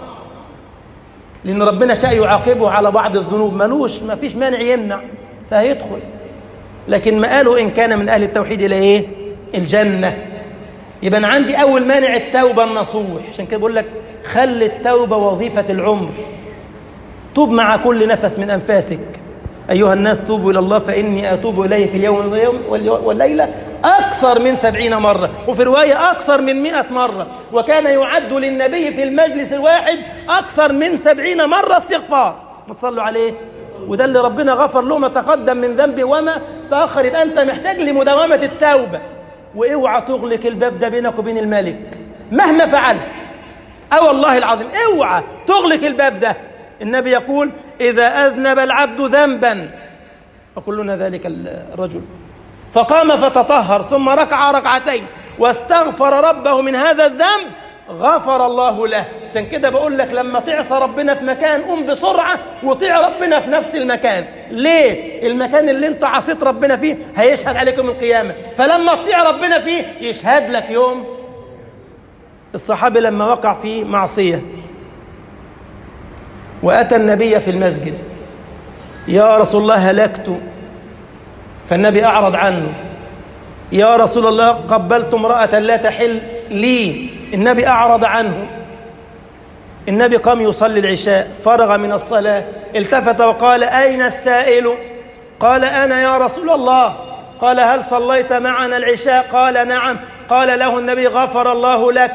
لأن ربنا شاء يعاقبه على بعض الذنوب ملوش ما فيش مانع يمنع فهيدخل لكن ما قالوا إن كان من أهل التوحيد إلى إيه الجنة يبقى أنا عندي أول مانع التوبة النصوح عشان كده بقول لك خلي التوبة وظيفة العمر توب مع كل نفس من أنفاسك أيها الناس توبوا إلى الله فإني أتوب إليه في اليوم والليلة أكثر من سبعين مرة وفي رواية أكثر من مئة مرة وكان يعد للنبي في المجلس الواحد أكثر من سبعين مرة استغفار ما تصلوا عليه وده اللي ربنا غفر له ما تقدم من ذنبه وما تأخر يبقى أنت محتاج لمداومة التوبة واوعى تغلق الباب ده بينك وبين الملك مهما فعلت أو والله العظيم اوعى تغلق الباب ده النبي يقول إذا أذنب العبد ذنبا وكلنا ذلك الرجل فقام فتطهر ثم ركع ركعتين واستغفر ربه من هذا الذنب غفر الله له عشان كده بقول لك لما تعصى ربنا في مكان قوم بسرعة وطيع ربنا في نفس المكان ليه؟ المكان اللي انت عصيت ربنا فيه هيشهد عليك يوم القيامة فلما تطيع ربنا فيه يشهد لك يوم الصحابي لما وقع في معصية وأتى النبي في المسجد يا رسول الله هلكت فالنبي أعرض عنه يا رسول الله قبلت امرأة لا تحل لي النبي أعرض عنه النبي قام يصلي العشاء فرغ من الصلاة التفت وقال أين السائل قال أنا يا رسول الله قال هل صليت معنا العشاء قال نعم قال له النبي غفر الله لك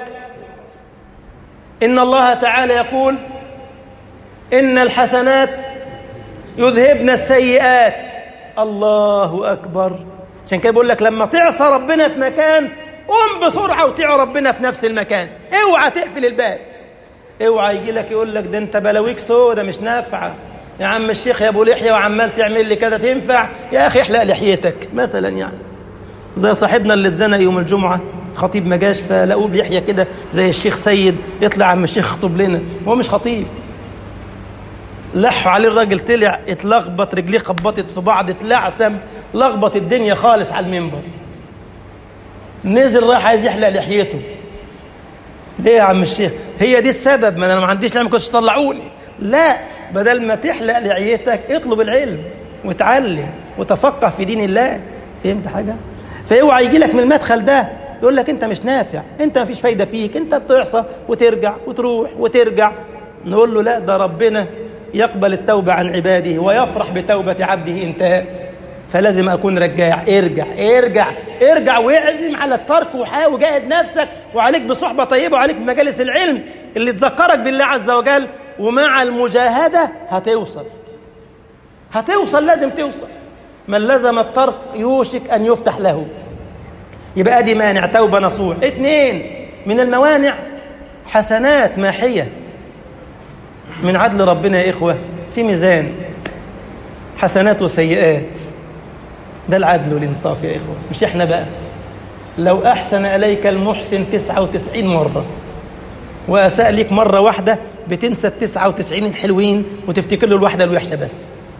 إن الله تعالى يقول إن الحسنات يذهبن السيئات الله أكبر عشان كده بيقول لك لما تعصى ربنا في مكان قم بسرعة وطيع ربنا في نفس المكان اوعى تقفل الباب اوعى يجي لك يقول لك ده انت بلاويك سودا مش نافعة يا عم الشيخ يا ابو لحية وعمال تعمل لي كده تنفع يا اخي احلق لحيتك مثلا يعني زي صاحبنا اللي اتزنق يوم الجمعة خطيب ما جاش فلاقوه بلحية كده زي الشيخ سيد يطلع عم الشيخ يخطب لنا هو مش خطيب لحوا عليه الراجل طلع اتلخبط رجليه خبطت في بعض اتلعثم لخبط الدنيا خالص على المنبر نزل راح عايز يحلق لحيته ليه يا عم الشيخ هي دي السبب ما انا ما عنديش لما كنتش تطلعوني لا بدل ما تحلق لحيتك اطلب العلم وتعلم وتفقه في دين الله فهمت حاجه فاوعى يجي لك من المدخل ده يقول لك انت مش نافع انت ما فيش فايده فيك انت بتعصى وترجع وتروح وترجع نقول له لا ده ربنا يقبل التوبه عن عباده ويفرح بتوبه عبده ان تاب فلازم اكون رجاع ارجع ارجع ارجع واعزم على الترك وحاول جاهد نفسك وعليك بصحبه طيبه وعليك بمجالس العلم اللي تذكرك بالله عز وجل ومع المجاهده هتوصل هتوصل لازم توصل من لزم الترك يوشك ان يفتح له يبقى ادي مانع توبه نصوح اثنين من الموانع حسنات ماحيه من عدل ربنا يا اخوه في ميزان حسنات وسيئات ده العدل والإنصاف يا إخوة مش إحنا بقى لو أحسن إليك المحسن تسعة وتسعين مرة وأساء ليك مرة واحدة بتنسى التسعة وتسعين الحلوين وتفتكر له الواحدة الوحشة بس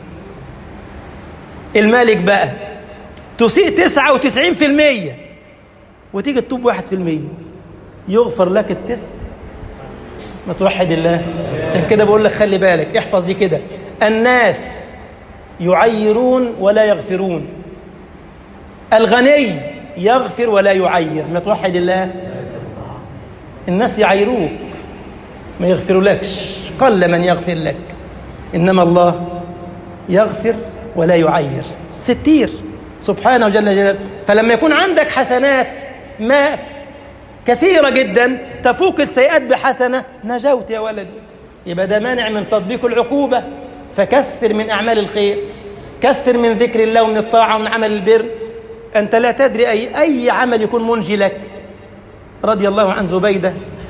المالك بقى تسيء تسعة وتسعين في المية وتيجي تتوب واحد في المية يغفر لك التس ما توحد الله عشان كده بقول لك خلي بالك احفظ دي كده الناس يعيرون ولا يغفرون الغني يغفر ولا يعير ما توحد الله الناس يعيروك ما يغفرولكش قل من يغفر لك إنما الله يغفر ولا يعير ستير سبحانه جل جلاله فلما يكون عندك حسنات ما كثيرة جدا تفوق السيئات بحسنة نجوت يا ولدي يبقى ده مانع من تطبيق العقوبة فكثر من أعمال الخير كثر من ذكر الله ومن الطاعة ومن عمل البر أنت لا تدري أي, أي عمل يكون منجي لك رضي الله عن زبيدة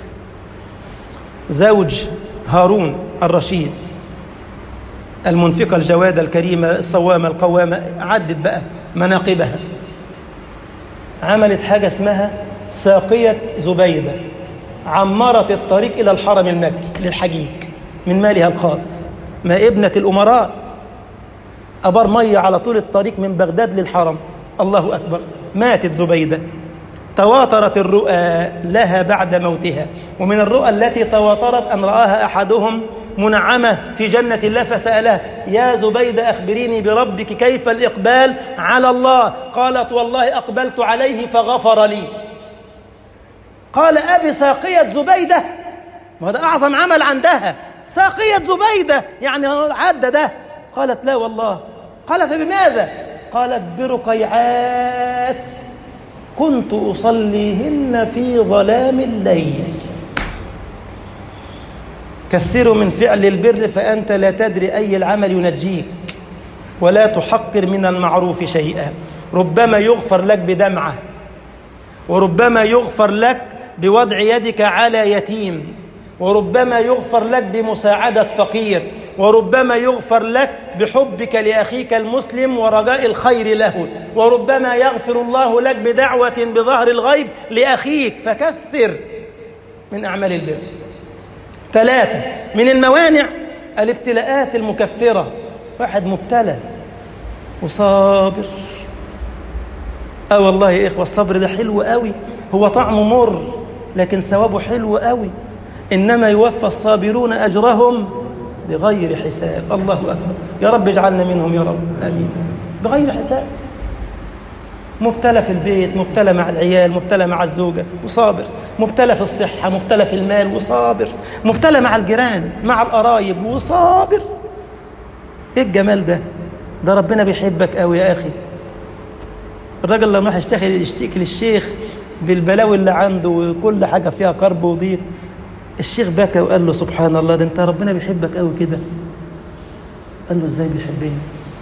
زوج هارون الرشيد المنفقة الجوادة الكريمة الصوامة القوامة عدت بقى مناقبها عملت حاجة اسمها ساقية زبيدة عمرت الطريق إلى الحرم المكي للحجيج من مالها الخاص ما ابنة الأمراء أبار مية على طول الطريق من بغداد للحرم الله أكبر ماتت زبيدة تواترت الرؤى لها بعد موتها ومن الرؤى التي تواترت أن رآها أحدهم منعمة في جنة الله فسألها يا زبيدة أخبريني بربك كيف الإقبال على الله قالت والله أقبلت عليه فغفر لي قال أبي ساقية زبيدة وهذا أعظم عمل عندها ساقية زبيدة يعني عدى ده قالت لا والله قال فبماذا قالت برقيعات كنت أصليهن في ظلام الليل كثروا من فعل البر فأنت لا تدري أي العمل ينجيك ولا تحقر من المعروف شيئا ربما يغفر لك بدمعة وربما يغفر لك بوضع يدك على يتيم وربما يغفر لك بمساعدة فقير وربما يغفر لك بحبك لأخيك المسلم ورجاء الخير له وربما يغفر الله لك بدعوة بظهر الغيب لأخيك فكثر من أعمال البر ثلاثة من الموانع الابتلاءات المكفرة واحد مبتلى وصابر اه والله يا إخوة الصبر ده حلو قوي هو طعمه مر لكن ثوابه حلو قوي إنما يوفى الصابرون أجرهم بغير حساب الله أكبر يا رب اجعلنا منهم يا رب آمين بغير حساب مبتلى في البيت مبتلى مع العيال مبتلى مع الزوجة وصابر مبتلى في الصحة مبتلى في المال وصابر مبتلى مع الجيران مع القرايب وصابر ايه الجمال ده ده ربنا بيحبك قوي يا أخي الراجل لما راح يشتكي يشتكي للشيخ بالبلاوي اللي عنده وكل حاجه فيها كرب وضيق الشيخ بكى وقال له سبحان الله ده انت ربنا بيحبك قوي كده قال له ازاي بيحبني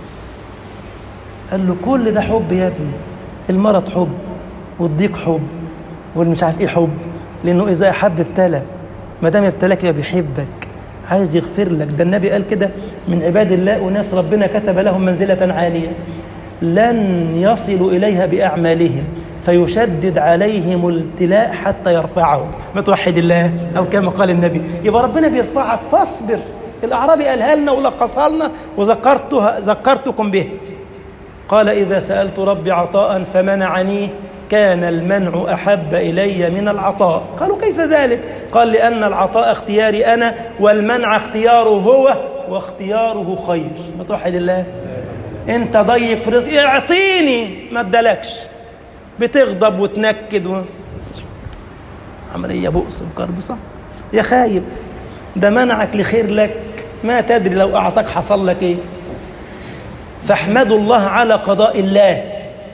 قال له كل ده حب يا ابني المرض حب والضيق حب والمش عارف ايه حب لانه اذا احب ابتلى ما دام ابتلاك يبقى بيحبك عايز يغفر لك ده النبي قال كده من عباد الله اناس ربنا كتب لهم منزله عاليه لن يصلوا اليها باعمالهم فيشدد عليهم الابتلاء حتى يرفعهم ما توحد الله او كما قال النبي يبقى ربنا بيرفعك فاصبر الاعرابي قالها لنا ولقصها لنا وذكرتها ذكرتكم به قال اذا سالت ربي عطاء فمنعني كان المنع احب الي من العطاء قالوا كيف ذلك قال لان العطاء اختياري انا والمنع اختياره هو واختياره خير ما توحد الله انت ضيق في رزقي اعطيني ما ادالكش بتغضب وتنكد و... عمليه بؤس وكرب صح يا خايب ده منعك لخير لك ما تدري لو اعطاك حصل لك ايه فاحمدوا الله على قضاء الله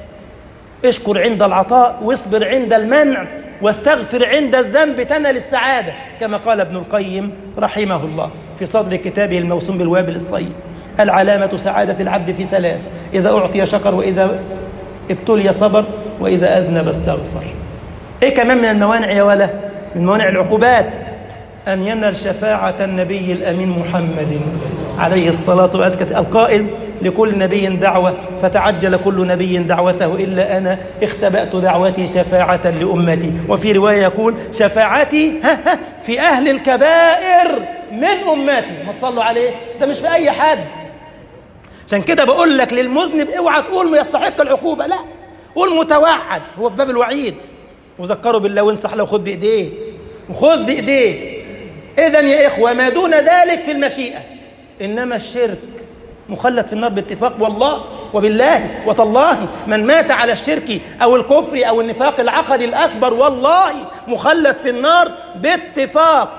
اشكر عند العطاء واصبر عند المنع واستغفر عند الذنب تنل السعادة كما قال ابن القيم رحمه الله في صدر كتابه الموسوم بالوابل الصيد العلامة سعادة العبد في ثلاث إذا أعطي شكر وإذا ابتلي صبر وإذا أذنب استغفر إيه كمان من الموانع يا ولا من موانع العقوبات أن ينل شفاعة النبي الأمين محمد عليه الصلاة والسلام القائل لكل نبي دعوة فتعجل كل نبي دعوته إلا أنا اختبأت دعوتي شفاعة لأمتي وفي رواية يقول شفاعتي ها ها في أهل الكبائر من أمتي ما تصلوا عليه ده مش في أي حد عشان كده بقول لك للمذنب اوعى تقول يستحق العقوبة لا قول متوعد هو في باب الوعيد وذكروا بالله وانصح له خد بإيديه وخذ بإيديه إذا يا إخوة ما دون ذلك في المشيئة إنما الشرك مخلد في النار باتفاق والله وبالله وتالله من مات على الشرك أو الكفر أو النفاق العقدي الأكبر والله مخلد في النار باتفاق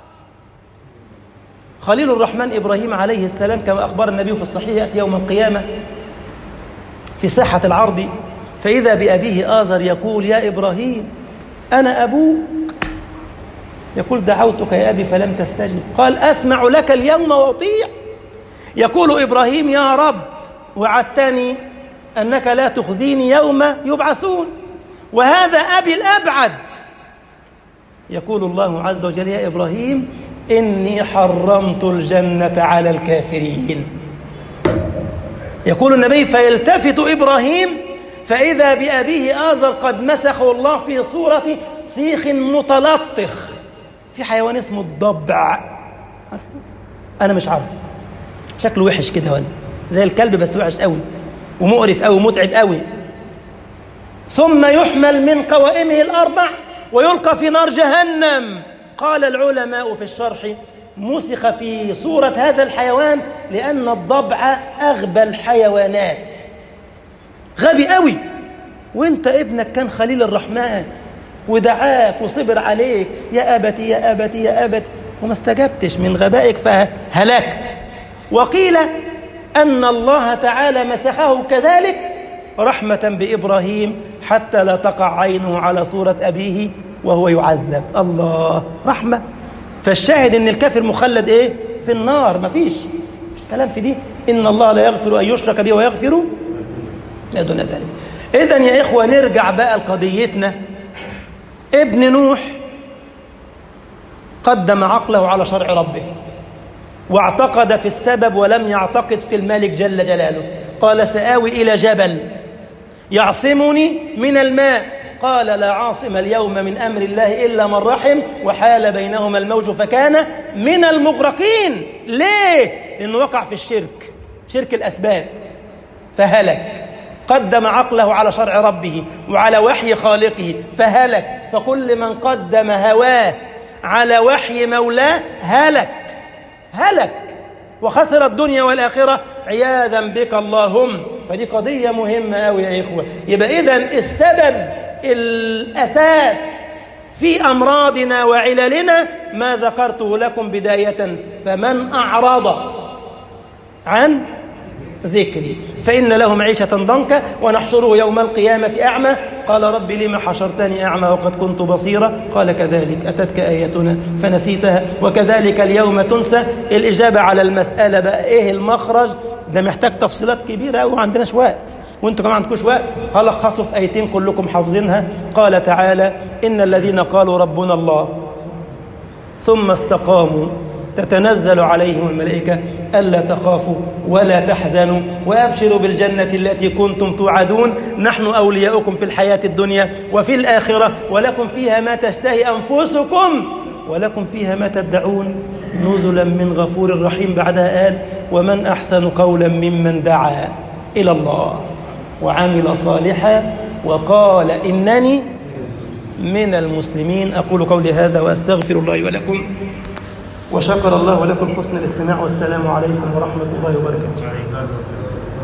خليل الرحمن إبراهيم عليه السلام كما أخبر النبي في الصحيح يأتي يوم القيامة في ساحة العرض فإذا بأبيه آزر يقول يا إبراهيم أنا أبوك يقول دعوتك يا أبي فلم تستجب قال أسمع لك اليوم وأطيع يقول إبراهيم يا رب وعدتني أنك لا تخزيني يوم يبعثون وهذا أبي الأبعد يقول الله عز وجل يا إبراهيم إني حرمت الجنة على الكافرين يقول النبي فيلتفت إبراهيم فإذا بأبيه آزر قد مسخه الله في صورة سيخ متلطخ في حيوان اسمه الضبع عارفه؟ أنا مش عارفه شكله وحش كده ولا زي الكلب بس وحش قوي ومقرف قوي ومتعب قوي ثم يحمل من قوائمه الأربع ويلقى في نار جهنم قال العلماء في الشرح مسخ في صورة هذا الحيوان لأن الضبع أغبى الحيوانات غبي قوي وانت ابنك كان خليل الرحمن ودعاك وصبر عليك يا أبتي يا أبتي يا أبتي وما استجبتش من غبائك فهلكت وقيل أن الله تعالى مسخه كذلك رحمة بإبراهيم حتى لا تقع عينه على صورة أبيه وهو يعذب الله رحمة فالشاهد أن الكافر مخلد إيه في النار مفيش مش كلام في دي إن الله لا يغفر أن يشرك به ويغفر لا دون ذلك إذا يا إخوة نرجع بقى لقضيتنا ابن نوح قدم عقله على شرع ربه واعتقد في السبب ولم يعتقد في الملك جل جلاله قال سآوي إلى جبل يعصمني من الماء قال لا عاصم اليوم من أمر الله إلا من رحم وحال بينهما الموج فكان من المغرقين ليه؟ لأنه وقع في الشرك شرك الأسباب فهلك قدم عقله على شرع ربه وعلى وحي خالقه فهلك فكل من قدم هواه على وحي مولاه هلك هلك وخسر الدنيا والآخرة عياذا بك اللهم فدي قضية مهمة أوي يا إخوة يبقى إذا السبب الأساس في أمراضنا وعللنا ما ذكرته لكم بداية فمن أعرض عن ذكري فإن له معيشة ضنكا ونحشره يوم القيامة أعمى قال رب لم حشرتني أعمى وقد كنت بصيرا قال كذلك أتتك آيتنا فنسيتها وكذلك اليوم تنسى الإجابة على المسألة بقى إيه المخرج ده محتاج تفصيلات كبيرة وما عندناش وقت وانتم كمان عندكوش وقت هلخصوا في آيتين كلكم حافظينها قال تعالى إن الذين قالوا ربنا الله ثم استقاموا تتنزل عليهم الملائكة ألا تخافوا ولا تحزنوا وأبشروا بالجنة التي كنتم توعدون نحن أولياؤكم في الحياة الدنيا وفي الآخرة ولكم فيها ما تشتهي أنفسكم ولكم فيها ما تدعون نزلا من غفور رحيم بعدها قال ومن أحسن قولا ممن دعا إلى الله وعمل صالحا وقال إنني من المسلمين أقول قولي هذا وأستغفر الله ولكم وشكر الله لكم حسن الاستماع والسلام عليكم ورحمة الله وبركاته